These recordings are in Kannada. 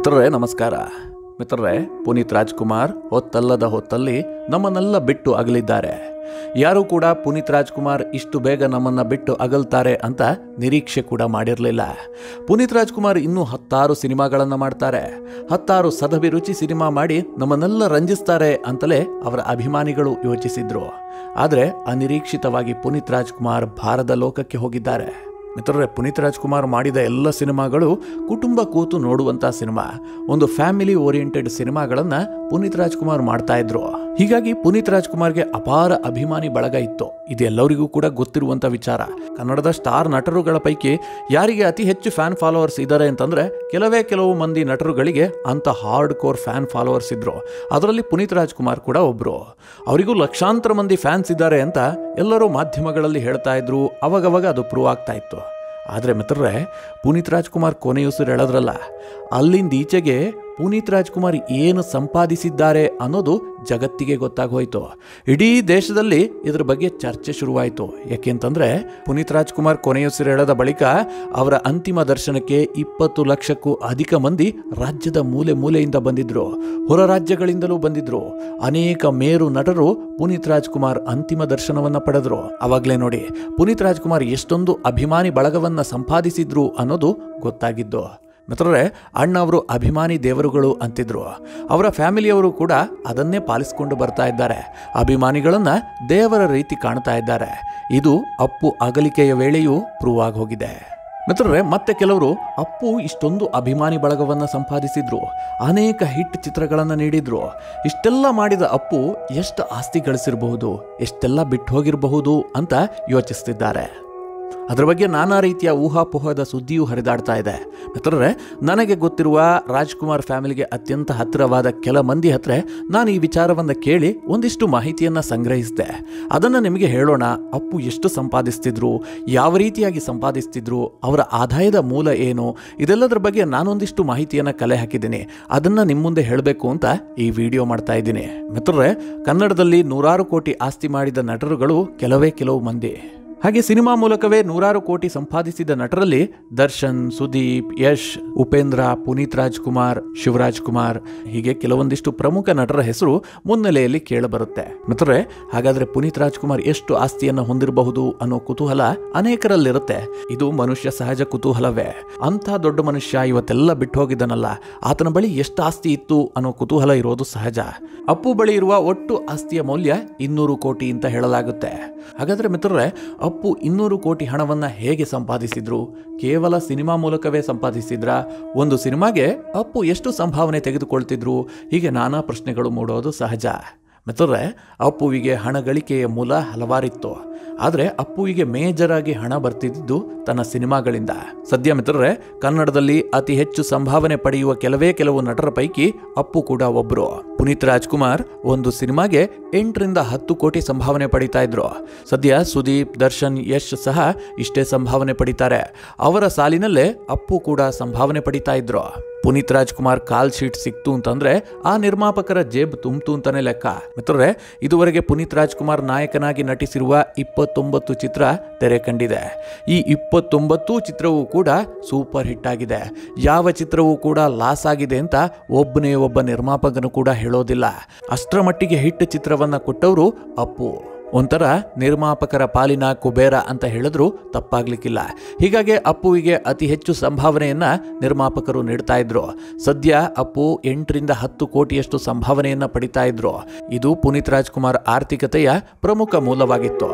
ಮಿತ್ರರೇ ನಮಸ್ಕಾರ ಮಿತ್ರರೇ ಪುನೀತ್ ರಾಜ್ಕುಮಾರ್ ಹೊತ್ತಲ್ಲದ ಹೊತ್ತಲ್ಲಿ ನಮ್ಮನ್ನೆಲ್ಲ ಬಿಟ್ಟು ಅಗಲಿದ್ದಾರೆ ಯಾರೂ ಕೂಡ ಪುನೀತ್ ರಾಜ್ಕುಮಾರ್ ಇಷ್ಟು ಬೇಗ ನಮ್ಮನ್ನ ಬಿಟ್ಟು ಅಗಲ್ತಾರೆ ಅಂತ ನಿರೀಕ್ಷೆ ಕೂಡ ಮಾಡಿರಲಿಲ್ಲ ಪುನೀತ್ ರಾಜ್ಕುಮಾರ್ ಇನ್ನೂ ಹತ್ತಾರು ಸಿನಿಮಾಗಳನ್ನು ಮಾಡ್ತಾರೆ ಹತ್ತಾರು ಸದಭಿರುಚಿ ಸಿನಿಮಾ ಮಾಡಿ ನಮ್ಮನ್ನೆಲ್ಲ ರಂಜಿಸ್ತಾರೆ ಅಂತಲೇ ಅವರ ಅಭಿಮಾನಿಗಳು ಯೋಚಿಸಿದ್ರು ಆದರೆ ಅನಿರೀಕ್ಷಿತವಾಗಿ ಪುನೀತ್ ರಾಜ್ಕುಮಾರ್ ಭಾರದ ಲೋಕಕ್ಕೆ ಹೋಗಿದ್ದಾರೆ ಮಿತ್ರರೇ ಪುನೀತ್ ರಾಜ್ಕುಮಾರ್ ಮಾಡಿದ ಎಲ್ಲ ಸಿನಿಮಾಗಳು ಕುಟುಂಬ ಕೂತು ನೋಡುವಂಥ ಸಿನಿಮಾ ಒಂದು ಫ್ಯಾಮಿಲಿ ಓರಿಯೆಂಟೆಡ್ ಸಿನಿಮಾಗಳನ್ನು ಪುನೀತ್ ರಾಜ್ಕುಮಾರ್ ಮಾಡ್ತಾ ಇದ್ರು ಹೀಗಾಗಿ ಪುನೀತ್ ರಾಜ್ಕುಮಾರ್ಗೆ ಅಪಾರ ಅಭಿಮಾನಿ ಬಳಗ ಇತ್ತು ಇದೆಲ್ಲರಿಗೂ ಕೂಡ ಗೊತ್ತಿರುವಂಥ ವಿಚಾರ ಕನ್ನಡದ ಸ್ಟಾರ್ ನಟರುಗಳ ಪೈಕಿ ಯಾರಿಗೆ ಅತಿ ಹೆಚ್ಚು ಫ್ಯಾನ್ ಫಾಲೋವರ್ಸ್ ಇದ್ದಾರೆ ಅಂತಂದ್ರೆ ಕೆಲವೇ ಕೆಲವು ಮಂದಿ ನಟರುಗಳಿಗೆ ಅಂತ ಹಾರ್ಡ್ ಕೋರ್ ಫ್ಯಾನ್ ಫಾಲೋವರ್ಸ್ ಇದ್ರು ಅದರಲ್ಲಿ ಪುನೀತ್ ರಾಜ್ಕುಮಾರ್ ಕೂಡ ಒಬ್ರು ಅವರಿಗೂ ಲಕ್ಷಾಂತರ ಮಂದಿ ಫ್ಯಾನ್ಸ್ ಇದ್ದಾರೆ ಅಂತ ಎಲ್ಲರೂ ಮಾಧ್ಯಮಗಳಲ್ಲಿ ಹೇಳ್ತಾ ಇದ್ರು ಅವಾಗವಾಗ ಅದು ಪ್ರೂವ್ ಆಗ್ತಾ ಇತ್ತು ಆದರೆ ಮಿತ್ರರೇ ಪುನೀತ್ ರಾಜ್ಕುಮಾರ್ ಕೊನೆಯುಸಿರು ಎಳೆದ್ರಲ್ಲ ಅಲ್ಲಿಂದ ಈಚೆಗೆ ಪುನೀತ್ ರಾಜ್ಕುಮಾರ್ ಏನು ಸಂಪಾದಿಸಿದ್ದಾರೆ ಅನ್ನೋದು ಜಗತ್ತಿಗೆ ಗೊತ್ತಾಗೋಯ್ತು ಇಡೀ ದೇಶದಲ್ಲಿ ಇದ್ರ ಬಗ್ಗೆ ಚರ್ಚೆ ಶುರುವಾಯಿತು ಯಾಕೆಂತಂದ್ರೆ ಪುನೀತ್ ರಾಜ್ಕುಮಾರ್ ಕೊನೆಯುಸಿರು ಎಳೆದ ಬಳಿಕ ಅವರ ಅಂತಿಮ ದರ್ಶನಕ್ಕೆ ಇಪ್ಪತ್ತು ಲಕ್ಷಕ್ಕೂ ಅಧಿಕ ಮಂದಿ ರಾಜ್ಯದ ಮೂಲೆ ಮೂಲೆಯಿಂದ ಬಂದಿದ್ರು ಹೊರ ರಾಜ್ಯಗಳಿಂದಲೂ ಬಂದಿದ್ರು ಅನೇಕ ಮೇರು ನಟರು ಪುನೀತ್ ರಾಜ್ಕುಮಾರ್ ಅಂತಿಮ ದರ್ಶನವನ್ನ ಪಡೆದ್ರು ಅವಾಗಲೇ ನೋಡಿ ಪುನೀತ್ ರಾಜ್ಕುಮಾರ್ ಎಷ್ಟೊಂದು ಅಭಿಮಾನಿ ಬಳಗವನ್ನ ಸಂಪಾದಿಸಿದ್ರು ಅನ್ನೋದು ಗೊತ್ತಾಗಿದ್ದು ಮಿತ್ರರೇ ಅಣ್ಣ ಅವರು ಅಭಿಮಾನಿ ದೇವರುಗಳು ಅಂತಿದ್ರು ಅವರ ಫ್ಯಾಮಿಲಿಯವರು ಕೂಡ ಅದನ್ನೇ ಪಾಲಿಸಿಕೊಂಡು ಬರ್ತಾ ಇದ್ದಾರೆ ಅಭಿಮಾನಿಗಳನ್ನ ದೇವರ ರೀತಿ ಕಾಣ್ತಾ ಇದ್ದಾರೆ ಇದು ಅಪ್ಪು ಅಗಲಿಕೆಯ ವೇಳೆಯೂ ಪ್ರೂವ್ ಆಗಿ ಹೋಗಿದೆ ಮಿತ್ರರೇ ಮತ್ತೆ ಕೆಲವರು ಅಪ್ಪು ಇಷ್ಟೊಂದು ಅಭಿಮಾನಿ ಬಳಗವನ್ನು ಸಂಪಾದಿಸಿದ್ರು ಅನೇಕ ಹಿಟ್ ಚಿತ್ರಗಳನ್ನು ನೀಡಿದ್ರು ಇಷ್ಟೆಲ್ಲ ಮಾಡಿದ ಅಪ್ಪು ಎಷ್ಟು ಆಸ್ತಿ ಗಳಿಸಿರಬಹುದು ಎಷ್ಟೆಲ್ಲ ಬಿಟ್ಟು ಹೋಗಿರಬಹುದು ಅಂತ ಯೋಚಿಸ್ತಿದ್ದಾರೆ ಅದರ ಬಗ್ಗೆ ನಾನಾ ರೀತಿಯ ಊಹಾಪೋಹದ ಸುದ್ದಿಯೂ ಹರಿದಾಡ್ತಾ ಇದೆ ಮಿತ್ರರೇ ನನಗೆ ಗೊತ್ತಿರುವ ರಾಜ್ಕುಮಾರ್ ಫ್ಯಾಮಿಲಿಗೆ ಅತ್ಯಂತ ಹತ್ತಿರವಾದ ಕೆಲ ಮಂದಿ ಹತ್ರ ನಾನು ಈ ವಿಚಾರವನ್ನು ಕೇಳಿ ಒಂದಿಷ್ಟು ಮಾಹಿತಿಯನ್ನು ಸಂಗ್ರಹಿಸಿದೆ ಅದನ್ನು ನಿಮಗೆ ಹೇಳೋಣ ಅಪ್ಪು ಎಷ್ಟು ಸಂಪಾದಿಸ್ತಿದ್ರು ಯಾವ ರೀತಿಯಾಗಿ ಸಂಪಾದಿಸ್ತಿದ್ರು ಅವರ ಆದಾಯದ ಮೂಲ ಏನು ಇದೆಲ್ಲದರ ಬಗ್ಗೆ ನಾನೊಂದಿಷ್ಟು ಮಾಹಿತಿಯನ್ನು ಕಲೆ ಹಾಕಿದ್ದೀನಿ ಅದನ್ನು ನಿಮ್ಮ ಮುಂದೆ ಹೇಳಬೇಕು ಅಂತ ಈ ವಿಡಿಯೋ ಮಾಡ್ತಾ ಇದ್ದೀನಿ ಮಿತ್ರರೇ ಕನ್ನಡದಲ್ಲಿ ನೂರಾರು ಕೋಟಿ ಆಸ್ತಿ ಮಾಡಿದ ನಟರುಗಳು ಕೆಲವೇ ಕೆಲವು ಮಂದಿ ಹಾಗೆ ಸಿನಿಮಾ ಮೂಲಕವೇ ನೂರಾರು ಕೋಟಿ ಸಂಪಾದಿಸಿದ ನಟರಲ್ಲಿ ದರ್ಶನ್ ಸುದೀಪ್ ಯಶ್ ಉಪೇಂದ್ರ ಪುನೀತ್ ರಾಜ್ಕುಮಾರ್ ಶಿವರಾಜ್ ಕುಮಾರ್ ಹೀಗೆ ಕೆಲವೊಂದಿಷ್ಟು ಪ್ರಮುಖ ನಟರ ಹೆಸರು ಮುನ್ನೆಲೆಯಲ್ಲಿ ಕೇಳಬರುತ್ತೆ ಮಿತ್ರರೇ ಹಾಗಾದ್ರೆ ಪುನೀತ್ ರಾಜ್ಕುಮಾರ್ ಎಷ್ಟು ಆಸ್ತಿಯನ್ನು ಹೊಂದಿರಬಹುದು ಅನ್ನೋ ಕುತೂಹಲ ಅನೇಕರಲ್ಲಿರುತ್ತೆ ಇದು ಮನುಷ್ಯ ಸಹಜ ಕುತೂಹಲವೇ ಅಂಥ ದೊಡ್ಡ ಮನುಷ್ಯ ಇವತ್ತೆಲ್ಲ ಬಿಟ್ಟು ಹೋಗಿದ್ದನಲ್ಲ ಆತನ ಬಳಿ ಎಷ್ಟು ಆಸ್ತಿ ಇತ್ತು ಅನ್ನೋ ಕುತೂಹಲ ಇರೋದು ಸಹಜ ಅಪ್ಪು ಬಳಿ ಇರುವ ಒಟ್ಟು ಆಸ್ತಿಯ ಮೌಲ್ಯ ಇನ್ನೂರು ಕೋಟಿ ಅಂತ ಹೇಳಲಾಗುತ್ತೆ ಹಾಗಾದ್ರೆ ಮಿತ್ರರೇ ಅಪ್ಪು ಇನ್ನೂರು ಕೋಟಿ ಹಣವನ್ನ ಹೇಗೆ ಸಂಪಾದಿಸಿದ್ರು ಕೇವಲ ಸಿನಿಮಾ ಮೂಲಕವೇ ಸಂಪಾದಿಸಿದ್ರ ಒಂದು ಸಿನಿಮಾಗೆ ಅಪ್ಪು ಎಷ್ಟು ಸಂಭಾವನೆ ತೆಗೆದುಕೊಳ್ತಿದ್ರು ಹೀಗೆ ನಾನಾ ಪ್ರಶ್ನೆಗಳು ಮೂಡೋದು ಸಹಜ ಮಿತ್ರರೇ ಅಪ್ಪುವಿಗೆ ಹಣ ಗಳಿಕೆಯ ಮೂಲ ಹಲವಾರಿತ್ತು ಆದರೆ ಅಪ್ಪುವಿಗೆ ಮೇಜರ್ ಆಗಿ ಹಣ ಬರ್ತಿದ್ದು ತನ್ನ ಸಿನಿಮಾಗಳಿಂದ ಸದ್ಯ ಮಿತ್ರರೇ ಕನ್ನಡದಲ್ಲಿ ಅತಿ ಹೆಚ್ಚು ಸಂಭಾವನೆ ಪಡೆಯುವ ಕೆಲವೇ ಕೆಲವು ನಟರ ಪೈಕಿ ಅಪ್ಪು ಕೂಡ ಒಬ್ಬರು ಪುನೀತ್ ರಾಜ್ಕುಮಾರ್ ಒಂದು ಸಿನಿಮಾಗೆ ಎಂಟರಿಂದ ಹತ್ತು ಕೋಟಿ ಸಂಭಾವನೆ ಪಡಿತಾ ಇದ್ರು ಸದ್ಯ ಸುದೀಪ್ ದರ್ಶನ್ ಯಶ್ ಸಹ ಇಷ್ಟೇ ಸಂಭಾವನೆ ಪಡಿತಾರೆ ಅವರ ಸಾಲಿನಲ್ಲೇ ಅಪ್ಪು ಕೂಡ ಸಂಭಾವನೆ ಪಡಿತಾ ಇದ್ರು ಪುನೀತ್ ರಾಜ್ಕುಮಾರ್ ಕಾಲ್ ಶೀಟ್ ಸಿಕ್ತು ಅಂತಂದ್ರೆ ಆ ನಿರ್ಮಾಪಕರ ಜೇಬ್ ತುಂಬ್ತು ಅಂತಾನೆ ಲೆಕ್ಕ ಮಿತ್ರರೇ ಇದುವರೆಗೆ ಪುನೀತ್ ರಾಜ್ಕುಮಾರ್ ನಾಯಕನಾಗಿ ನಟಿಸಿರುವ ಇಪ್ಪತ್ತೊಂಬತ್ತು ಚಿತ್ರ ತೆರೆ ಕಂಡಿದೆ ಈ ಇಪ್ಪತ್ತೊಂಬತ್ತು ಚಿತ್ರವೂ ಕೂಡ ಸೂಪರ್ ಹಿಟ್ ಆಗಿದೆ ಯಾವ ಚಿತ್ರವೂ ಕೂಡ ಲಾಸ್ ಆಗಿದೆ ಅಂತ ಒಬ್ಬನೇ ಒಬ್ಬ ನಿರ್ಮಾಪಕನು ಕೂಡ ಹೇಳೋದಿಲ್ಲ ಅಷ್ಟರ ಮಟ್ಟಿಗೆ ಹಿಟ್ ಚಿತ್ರವನ್ನ ಕೊಟ್ಟವರು ಅಪ್ಪು ಒಂಥರ ನಿರ್ಮಾಪಕರ ಪಾಲಿನ ಕುಬೇರ ಅಂತ ಹೇಳಿದ್ರು ತಪ್ಪಾಗ್ಲಿಕ್ಕಿಲ್ಲ ಹೀಗಾಗಿ ಅಪ್ಪುವಿಗೆ ಅತಿ ಹೆಚ್ಚು ಸಂಭಾವನೆಯನ್ನ ನಿರ್ಮಾಪಕರು ನೀಡ್ತಾ ಇದ್ರು ಸದ್ಯ ಅಪ್ಪು ಎಂಟರಿಂದ ಹತ್ತು ಕೋಟಿಯಷ್ಟು ಸಂಭಾವನೆಯನ್ನ ಪಡಿತಾ ಇದ್ರು ಇದು ಪುನೀತ್ ರಾಜ್ಕುಮಾರ್ ಆರ್ಥಿಕತೆಯ ಪ್ರಮುಖ ಮೂಲವಾಗಿತ್ತು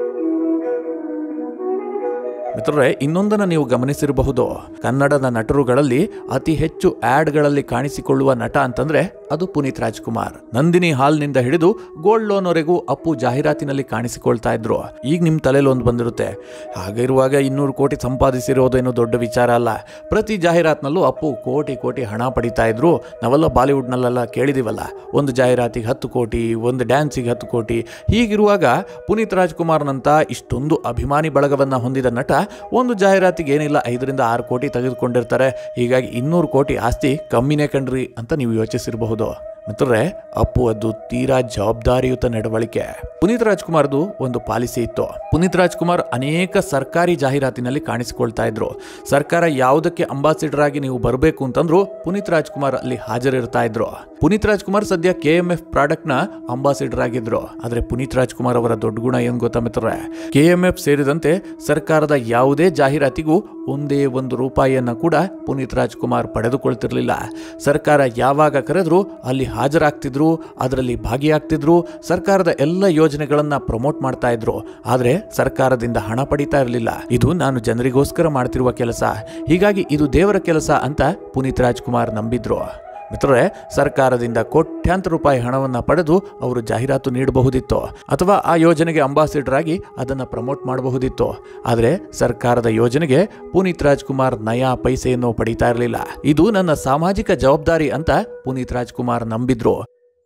ಮಿತ್ರರೇ ಇನ್ನೊಂದನ್ನು ನೀವು ಗಮನಿಸಿರಬಹುದು ಕನ್ನಡದ ನಟರುಗಳಲ್ಲಿ ಅತಿ ಹೆಚ್ಚು ಆಡ್ಗಳಲ್ಲಿ ಕಾಣಿಸಿಕೊಳ್ಳುವ ನಟ ಅಂತಂದ್ರೆ ಅದು ಪುನೀತ್ ರಾಜ್ಕುಮಾರ್ ನಂದಿನಿ ಹಾಲ್ನಿಂದ ಹಿಡಿದು ಗೋಲ್ಡ್ ಲೋನ್ವರೆಗೂ ಅಪ್ಪು ಜಾಹೀರಾತಿನಲ್ಲಿ ಕಾಣಿಸಿಕೊಳ್ತಾ ಇದ್ರು ಈಗ ನಿಮ್ಮ ತಲೆಯಲ್ಲಿ ಒಂದು ಬಂದಿರುತ್ತೆ ಹಾಗಿರುವಾಗ ಇನ್ನೂರು ಕೋಟಿ ಸಂಪಾದಿಸಿರೋದೇನು ದೊಡ್ಡ ವಿಚಾರ ಅಲ್ಲ ಪ್ರತಿ ಜಾಹೀರಾತಿನಲ್ಲೂ ಅಪ್ಪು ಕೋಟಿ ಕೋಟಿ ಹಣ ಪಡಿತಾ ಇದ್ರು ನಾವೆಲ್ಲ ಬಾಲಿವುಡ್ನಲ್ಲೆಲ್ಲ ಕೇಳಿದಿವಲ್ಲ ಒಂದು ಜಾಹೀರಾತಿಗೆ ಹತ್ತು ಕೋಟಿ ಒಂದು ಡ್ಯಾನ್ಸಿಗೆ ಹತ್ತು ಕೋಟಿ ಹೀಗಿರುವಾಗ ಪುನೀತ್ ರಾಜ್ಕುಮಾರ್ನಂತ ಇಷ್ಟೊಂದು ಅಭಿಮಾನಿ ಬಳಗವನ್ನ ಹೊಂದಿದ ನಟ ಒಂದು ಜಾಹೀರಾತಿಗೆ ಏನಿಲ್ಲ ಐದರಿಂದ ಆರು ಕೋಟಿ ತೆಗೆದುಕೊಂಡಿರ್ತಾರೆ ಹೀಗಾಗಿ ಇನ್ನೂರು ಕೋಟಿ ಆಸ್ತಿ ಕಮ್ಮಿನೇ ಕಣ್ರಿ ಅಂತ ನೀವು ಯೋಚಿಸಿರಬಹುದು ಮಿತ್ರರೇ ಅಪ್ಪು ಅದು ತೀರಾ ಜವಾಬ್ದಾರಿಯುತ ನಡವಳಿಕೆ ಪುನೀತ್ ರಾಜ್ಕುಮಾರ್ದು ಒಂದು ಪಾಲಿಸಿ ಇತ್ತು ಪುನೀತ್ ರಾಜ್ಕುಮಾರ್ ಅನೇಕ ಸರ್ಕಾರಿ ಜಾಹೀರಾತಿನಲ್ಲಿ ಕಾಣಿಸಿಕೊಳ್ತಾ ಇದ್ರು ಸರ್ಕಾರ ಯಾವುದಕ್ಕೆ ಅಂಬಾಸಿಡರ್ ಆಗಿ ನೀವು ಬರಬೇಕು ಅಂತಂದ್ರು ಪುನೀತ್ ರಾಜ್ಕುಮಾರ್ ಅಲ್ಲಿ ಹಾಜರಿರ್ತಾ ಇದ್ರು ಪುನೀತ್ ರಾಜ್ಕುಮಾರ್ ಸದ್ಯ ಕೆ ಎಂ ಎಫ್ ಪ್ರಾಡಕ್ಟ್ ನ ಅಂಬಾಸಿಡರ್ ಆಗಿದ್ರು ಆದ್ರೆ ಪುನೀತ್ ರಾಜ್ಕುಮಾರ್ ಅವರ ದೊಡ್ಡ ಗುಣ ಏನ್ ಗೊತ್ತಾ ಮಿತ್ರರೇ ಕೆ ಎಂ ಎಫ್ ಸೇರಿದಂತೆ ಸರ್ಕಾರದ ಯಾವುದೇ ಜಾಹೀರಾತಿಗೂ ಒಂದೇ ಒಂದು ರೂಪಾಯಿಯನ್ನ ಕೂಡ ಪುನೀತ್ ರಾಜ್ಕುಮಾರ್ ಪಡೆದುಕೊಳ್ತಿರ್ಲಿಲ್ಲ ಸರ್ಕಾರ ಯಾವಾಗ ಕರೆದ್ರು ಅಲ್ಲಿ ಹಾಜರಾಗ್ತಿದ್ರು ಅದರಲ್ಲಿ ಭಾಗಿಯಾಗ್ತಿದ್ರು ಸರ್ಕಾರದ ಎಲ್ಲ ಯೋಜನೆಗಳನ್ನ ಪ್ರಮೋಟ್ ಮಾಡ್ತಾ ಇದ್ರು ಆದ್ರೆ ಸರ್ಕಾರದಿಂದ ಹಣ ಪಡಿತಾ ಇರಲಿಲ್ಲ ಇದು ನಾನು ಜನರಿಗೋಸ್ಕರ ಮಾಡ್ತಿರುವ ಕೆಲಸ ಹೀಗಾಗಿ ಇದು ದೇವರ ಕೆಲಸ ಅಂತ ಪುನೀತ್ ರಾಜ್ಕುಮಾರ್ ನಂಬಿದ್ರು ಮಿತ್ರರೇ ಸರ್ಕಾರದಿಂದ ಕೋಟ್ಯಾಂತರ ರೂಪಾಯಿ ಹಣವನ್ನು ಪಡೆದು ಅವರು ಜಾಹೀರಾತು ನೀಡಬಹುದಿತ್ತು ಅಥವಾ ಆ ಯೋಜನೆಗೆ ಅಂಬಾಸಿಡರ್ ಆಗಿ ಅದನ್ನು ಪ್ರಮೋಟ್ ಮಾಡಬಹುದಿತ್ತು ಆದರೆ ಸರ್ಕಾರದ ಯೋಜನೆಗೆ ಪುನೀತ್ ರಾಜ್ಕುಮಾರ್ ನಯಾ ಪೈಸೆಯನ್ನು ಪಡೀತಾ ಇರಲಿಲ್ಲ ಇದು ನನ್ನ ಸಾಮಾಜಿಕ ಜವಾಬ್ದಾರಿ ಅಂತ ಪುನೀತ್ ರಾಜ್ಕುಮಾರ್ ನಂಬಿದ್ರು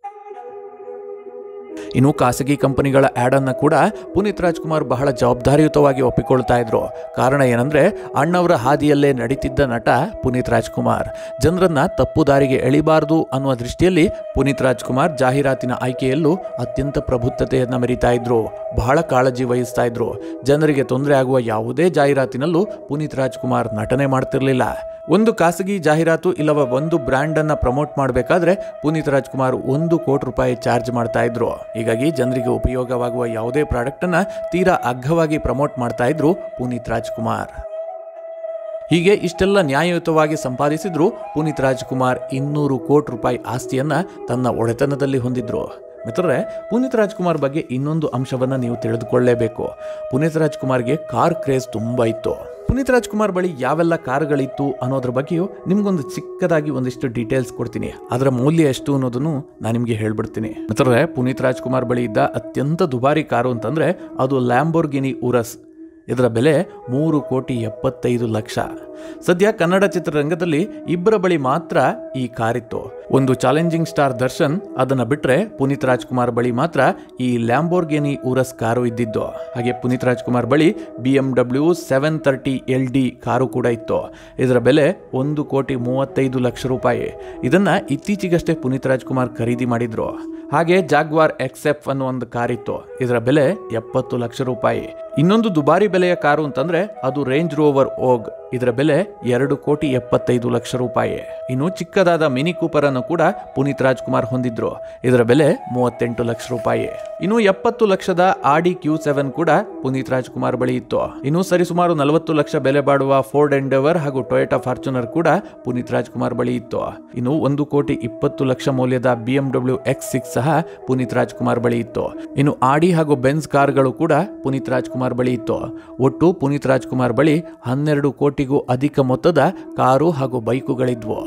ಇನ್ನು ಖಾಸಗಿ ಕಂಪನಿಗಳ ಆ್ಯಡ್ ಅನ್ನ ಕೂಡ ಪುನೀತ್ ರಾಜ್ಕುಮಾರ್ ಬಹಳ ಜವಾಬ್ದಾರಿಯುತವಾಗಿ ಒಪ್ಪಿಕೊಳ್ತಾ ಇದ್ರು ಕಾರಣ ಏನಂದ್ರೆ ಅಣ್ಣವರ ಹಾದಿಯಲ್ಲೇ ನಡೀತಿದ್ದ ನಟ ಪುನೀತ್ ರಾಜ್ಕುಮಾರ್ ಜನರನ್ನ ತಪ್ಪು ದಾರಿಗೆ ಎಳಿಬಾರದು ಅನ್ನುವ ದೃಷ್ಟಿಯಲ್ಲಿ ಪುನೀತ್ ರಾಜ್ಕುಮಾರ್ ಜಾಹೀರಾತಿನ ಆಯ್ಕೆಯಲ್ಲೂ ಅತ್ಯಂತ ಪ್ರಬುದ್ಧತೆಯನ್ನ ಮೆರೀತಾ ಇದ್ರು ಬಹಳ ಕಾಳಜಿ ವಹಿಸ್ತಾ ಇದ್ರು ಜನರಿಗೆ ತೊಂದರೆ ಆಗುವ ಯಾವುದೇ ಜಾಹೀರಾತಿನಲ್ಲೂ ಪುನೀತ್ ರಾಜ್ಕುಮಾರ್ ನಟನೆ ಮಾಡ್ತಿರ್ಲಿಲ್ಲ ಒಂದು ಖಾಸಗಿ ಜಾಹೀರಾತು ಇಲ್ಲವ ಒಂದು ಬ್ರ್ಯಾಂಡ್ ಅನ್ನ ಪ್ರಮೋಟ್ ಮಾಡಬೇಕಾದ್ರೆ ಪುನೀತ್ ರಾಜ್ಕುಮಾರ್ ಒಂದು ಕೋಟಿ ರೂಪಾಯಿ ಚಾರ್ಜ್ ಮಾಡ್ತಾ ಇದ್ರು ಹೀಗಾಗಿ ಜನರಿಗೆ ಉಪಯೋಗವಾಗುವ ಯಾವುದೇ ಪ್ರಾಡಕ್ಟ್ ಅನ್ನ ತೀರಾ ಅಗ್ಗವಾಗಿ ಪ್ರಮೋಟ್ ಮಾಡ್ತಾ ಇದ್ರು ಪುನೀತ್ ರಾಜ್ಕುಮಾರ್ ಹೀಗೆ ಇಷ್ಟೆಲ್ಲ ನ್ಯಾಯಯುತವಾಗಿ ಸಂಪಾದಿಸಿದ್ರು ಪುನೀತ್ ರಾಜ್ಕುಮಾರ್ ಇನ್ನೂರು ಕೋಟಿ ರೂಪಾಯಿ ಆಸ್ತಿಯನ್ನ ತನ್ನ ಒಡೆತನದಲ್ಲಿ ಹೊಂದಿದ್ರು ಮಿತ್ರರೇ ಪುನೀತ್ ರಾಜ್ಕುಮಾರ್ ಬಗ್ಗೆ ಇನ್ನೊಂದು ಅಂಶವನ್ನ ನೀವು ತಿಳಿದುಕೊಳ್ಳಲೇಬೇಕು ಪುನೀತ್ ರಾಜ್ಕುಮಾರ್ಗೆ ಕಾರ್ ಕ್ರೇಜ್ ತುಂಬಾ ಇತ್ತು ಪುನೀತ್ ರಾಜ್ಕುಮಾರ್ ಬಳಿ ಯಾವೆಲ್ಲ ಕಾರುಗಳಿತ್ತು ಅನ್ನೋದ್ರ ಬಗ್ಗೆಯೂ ನಿಮ್ಗೊಂದು ಚಿಕ್ಕದಾಗಿ ಒಂದಿಷ್ಟು ಡೀಟೇಲ್ಸ್ ಕೊಡ್ತೀನಿ ಅದರ ಮೌಲ್ಯ ಎಷ್ಟು ಅನ್ನೋದನ್ನು ನಾನು ನಿಮಗೆ ಹೇಳ್ಬಿಡ್ತೀನಿ ಮಿತ್ರರೇ ಪುನೀತ್ ರಾಜ್ಕುಮಾರ್ ಬಳಿ ಇದ್ದ ಅತ್ಯಂತ ದುಬಾರಿ ಕಾರು ಅಂತಂದ್ರೆ ಅದು ಲ್ಯಾಂಬೋರ್ಗಿನಿ ಉರಸ್ ಇದರ ಬೆಲೆ ಮೂರು ಕೋಟಿ ಎಪ್ಪತ್ತೈದು ಲಕ್ಷ ಸದ್ಯ ಕನ್ನಡ ಚಿತ್ರರಂಗದಲ್ಲಿ ಇಬ್ಬರ ಬಳಿ ಮಾತ್ರ ಈ ಕಾರಿತ್ತು ಒಂದು ಚಾಲೆಂಜಿಂಗ್ ಸ್ಟಾರ್ ದರ್ಶನ್ ಅದನ್ನ ಬಿಟ್ರೆ ಪುನೀತ್ ರಾಜ್ಕುಮಾರ್ ಬಳಿ ಮಾತ್ರ ಈ ಲ್ಯಾಂಬೋರ್ಗೆನಿ ಊರಸ್ ಕಾರು ಇದ್ದಿದ್ದು ಹಾಗೆ ಪುನೀತ್ ರಾಜ್ಕುಮಾರ್ ಬಳಿ B M W seven thirty L D car ಕೂಡ ಇತ್ತು ಇದರ ಬೆಲೆ ಒಂದು ಕೋಟಿ ಮೂವತ್ತೈದು ಲಕ್ಷ ರೂಪಾಯಿ ಇದನ್ನ ಇತ್ತೀಚೆಗಷ್ಟೇ ಪುನೀತ್ ರಾಜ್ಕುಮಾರ್ ಖರೀದಿ ಮಾಡಿದ್ರು ಹಾಗೆ ಜಾಗ್ವಾರ್ ಎಕ್ಸೆಫ್ ಅನ್ನೋ ಒಂದು ಕಾರ್ ಇತ್ತು ಇದರ ಬೆಲೆ ಎಪ್ಪತ್ತು ಲಕ್ಷ ರೂಪಾಯಿ ಇನ್ನೊಂದು ದುಬಾರಿ ಬೆಲೆಯ ಕಾರು ಅಂತಂದ್ರೆ ಅದು ರೇಂಜ್ ರೋವರ್ ಓಗ್ ಇದರ ಬೆಲೆ ಎರಡು ಕೋಟಿ ಎಪ್ಪತ್ತೈದು ಲಕ್ಷ ರೂಪಾಯಿ ಇನ್ನು ಚಿಕ್ಕದಾದ ಮಿನಿ ಕೂಪರ್ ಅನ್ನು ಕೂಡ ಪುನೀತ್ ರಾಜ್ಕುಮಾರ್ ಹೊಂದಿದ್ರು ಇದರ ಬೆಲೆ ಮೂವತ್ತೆಂಟು ಲಕ್ಷ ರೂಪಾಯಿ ಇನ್ನು ಎಪ್ಪತ್ತು ಲಕ್ಷದ ಆಡಿ ಕ್ಯೂ ಸೆವೆನ್ ಕೂಡ ಪುನೀತ್ ರಾಜ್ಕುಮಾರ್ ಬಳಿ ಇತ್ತು ಇನ್ನು ಸರಿಸುಮಾರು ನಲವತ್ತು ಲಕ್ಷ ಬೆಲೆ ಬಾಳುವ ಫೋರ್ಡ್ ಎಂಡೆವರ್ ಹಾಗೂ ಟೊಯೋಟಾ ಫಾರ್ಚುನರ್ ಕೂಡ ಪುನೀತ್ ರಾಜ್ಕುಮಾರ್ ಬಳಿ ಇತ್ತು ಇನ್ನು ಒಂದು ಕೋಟಿ ಇಪ್ಪತ್ತು ಲಕ್ಷ ಮೌಲ್ಯದ B M W X six ಸಹ ಪುನೀತ್ ರಾಜ್ಕುಮಾರ್ ಬಳಿ ಇತ್ತು ಇನ್ನು ಆಡಿ ಹಾಗೂ ಬೆನ್ಸ್ ಕಾರ್ಗಳು ಕೂಡ ಪುನೀತ್ ರಾಜ್ಕುಮಾರ್ ಬಳಿ ಇತ್ತು ಒಟ್ಟು ಪುನೀತ್ ರಾಜ್ಕುಮಾರ್ ಬಳಿ ಹನ್ನೆರಡು ಕೋಟಿಗೂ ಅಧಿಕ ಮೊತ್ತದ ಕಾರು ಹಾಗೂ ಬೈಕುಗಳಿದ್ವು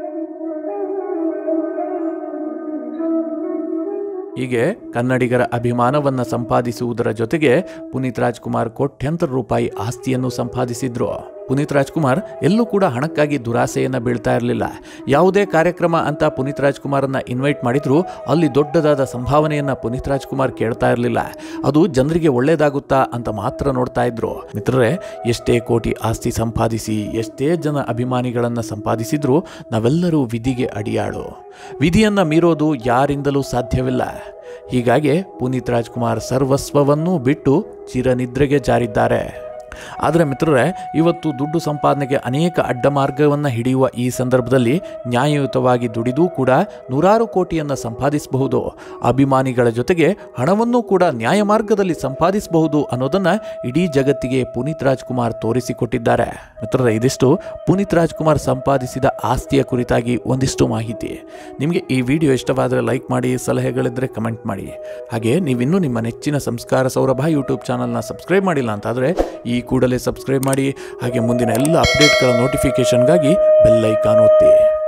ಹೀಗೆ ಕನ್ನಡಿಗರ ಅಭಿಮಾನವನ್ನ ಸಂಪಾದಿಸುವುದರ ಜೊತೆಗೆ ಪುನೀತ್ ರಾಜ್ಕುಮಾರ್ ಕೋಟ್ಯಂತರ ರೂಪಾಯಿ ಆಸ್ತಿಯನ್ನು ಸಂಪಾದಿಸಿದ್ರು ಪುನೀತ್ ರಾಜ್ಕುಮಾರ್ ಎಲ್ಲೂ ಕೂಡ ಹಣಕ್ಕಾಗಿ ದುರಾಸೆಯನ್ನ ಬೀಳ್ತಾ ಇರಲಿಲ್ಲ ಯಾವುದೇ ಕಾರ್ಯಕ್ರಮ ಅಂತ ಪುನೀತ್ ರಾಜ್ಕುಮಾರನ್ನ ಇನ್ವೈಟ್ ಮಾಡಿದ್ರು ಅಲ್ಲಿ ದೊಡ್ಡದಾದ ಸಂಭಾವನೆಯನ್ನ ಪುನೀತ್ ರಾಜ್ಕುಮಾರ್ ಕೇಳ್ತಾ ಇರಲಿಲ್ಲ ಅದು ಜನರಿಗೆ ಒಳ್ಳೇದಾಗುತ್ತಾ ಅಂತ ಮಾತ್ರ ನೋಡ್ತಾ ಇದ್ರು ಮಿತ್ರರೇ ಎಷ್ಟೇ ಕೋಟಿ ಆಸ್ತಿ ಸಂಪಾದಿಸಿ ಎಷ್ಟೇ ಜನ ಅಭಿಮಾನಿಗಳನ್ನ ಸಂಪಾದಿಸಿದ್ರು ನಾವೆಲ್ಲರೂ ವಿಧಿಗೆ ಅಡಿಯಾಳು ವಿಧಿಯನ್ನ ಮೀರೋದು ಯಾರಿಂದಲೂ ಸಾಧ್ಯವಿಲ್ಲ ಹೀಗಾಗಿ ಪುನೀತ್ ರಾಜ್ಕುಮಾರ್ ಸರ್ವಸ್ವವನ್ನೂ ಬಿಟ್ಟು ಚಿರನಿದ್ರೆಗೆ ಜಾರಿದ್ದಾರೆ ಆದರೆ ಮಿತ್ರರೇ ಇವತ್ತು ದುಡ್ಡು ಸಂಪಾದನೆಗೆ ಅನೇಕ ಅಡ್ಡ ಮಾರ್ಗವನ್ನು ಹಿಡಿಯುವ ಈ ಸಂದರ್ಭದಲ್ಲಿ ನ್ಯಾಯಯುತವಾಗಿ ದುಡಿದೂ ಕೂಡ ನೂರಾರು ಕೋಟಿಯನ್ನು ಸಂಪಾದಿಸಬಹುದು ಅಭಿಮಾನಿಗಳ ಜೊತೆಗೆ ಹಣವನ್ನು ಕೂಡ ನ್ಯಾಯ ಮಾರ್ಗದಲ್ಲಿ ಸಂಪಾದಿಸಬಹುದು ಅನ್ನೋದನ್ನು ಇಡೀ ಜಗತ್ತಿಗೆ ಪುನೀತ್ ರಾಜ್ಕುಮಾರ್ ತೋರಿಸಿಕೊಟ್ಟಿದ್ದಾರೆ ಮಿತ್ರರೇ ಇದಿಷ್ಟು ಪುನೀತ್ ರಾಜ್ಕುಮಾರ್ ಸಂಪಾದಿಸಿದ ಆಸ್ತಿಯ ಕುರಿತಾಗಿ ಒಂದಿಷ್ಟು ಮಾಹಿತಿ ನಿಮಗೆ ಈ ವಿಡಿಯೋ ಇಷ್ಟವಾದರೆ ಲೈಕ್ ಮಾಡಿ ಸಲಹೆಗಳಿದ್ದರೆ ಕಮೆಂಟ್ ಮಾಡಿ ಹಾಗೆ ನೀವಿನ್ನೂ ನಿಮ್ಮ ನೆಚ್ಚಿನ ಸಂಸ್ಕಾರ ಸೌರಭ ಯೂಟ್ಯೂಬ್ ಚಾನಲ್ನ ಸಬ್ಸ್ಕ್ರೈಬ್ ಮಾಡಿಲ್ಲ ಅಂತಾದರೆ ಈ ಕೂಡಲೇ ಸಬ್ಸ್ಕ್ರೈಬ್ ಮಾಡಿ ಹಾಗೆ ಮುಂದಿನ ಎಲ್ಲ ಅಪ್ಡೇಟ್ಗಳ ನೋಟಿಫಿಕೇಷನ್ಗಾಗಿ ಬೆಲ್ ಐಕಾನ್ ಒತ್ತಿ